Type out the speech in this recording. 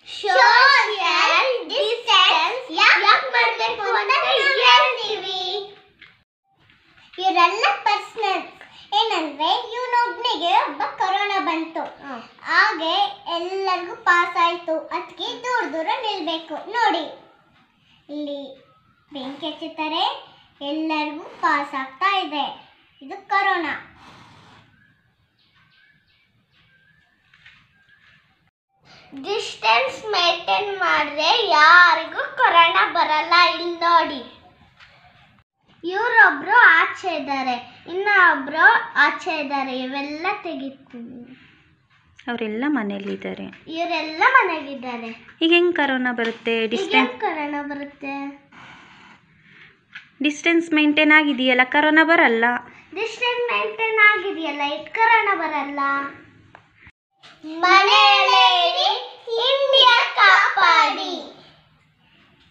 social distance ಯಾಕೆ ಮಾಡಬೇಕು ಅಂತ ಹೇಳ್ತೀವಿ ಇವರೆಲ್ಲ ಪರ್ಸನಲ್ ಏನಂದ್ರೆ ಇವನೊಬ್ನಿಗೆ ಒಬ್ಬ ಕೊರೋನಾ ಬಂತು ಹಾಗೆ ಎಲ್ಲರಿಗೂ ಪಾಸ್ ಆಯ್ತು ಅದಕ್ಕೆ ದೂರ ದೂರ ನಿಲ್ಬೇಕು ನೋಡಿ ಇಲ್ಲಿ ಬೆಂಕಿ ಹಚ್ಚುತ್ತಾರೆ ಎಲ್ಲರಿಗೂ ಪಾಸ್ ಆಗ್ತಾ ಇದೆ ಇದು ಕೊರೋನಾ ಡಿಸ್ಟೆನ್ಸ್ ಮೇಂಟೈನ್ ಮಾಡಿದ್ರೆ ಯಾರಿಗೂ ಕೊರೋನಾ ಬರಲ್ಲ ಇಲ್ಲಿ ನೋಡಿ ಇವರೊಬ್ರು ಆಚೆ ಇದ್ದಾರೆ ಇನ್ನೊಬ್ರು ಆಚೆ ಇದ್ದಾರೆ ಇವೆಲ್ಲ ತೆಗಿತೀನಿ ಅವರೆಲ್ಲ ಮನೇಲಿದ್ದಾರೆ ಇವರೆಲ್ಲ ಮನೆಗಿದ್ದಾರೆ ಈಗ ಹೆಂಗೆ ಕರೋನಾ ಬರುತ್ತೆ ಈಗ ಡಿಸ್ಟೆನ್ಸ್ ಕೊರೋನಾ ಬರುತ್ತೆ ಡಿಸ್ಟೆನ್ಸ್ ಮೇಂಟೈನ್ ಆಗಿದೆಯಲ್ಲ ಕರೋನಾ ಬರಲ್ಲ ಡಿಸ್ಟೆನ್ಸ್ ಮೇಂಟೈನ್ ಆಗಿದೆಯಲ್ಲ ಇದು ಕೊರೋನಾ ಬರಲ್ಲ ಮನೆ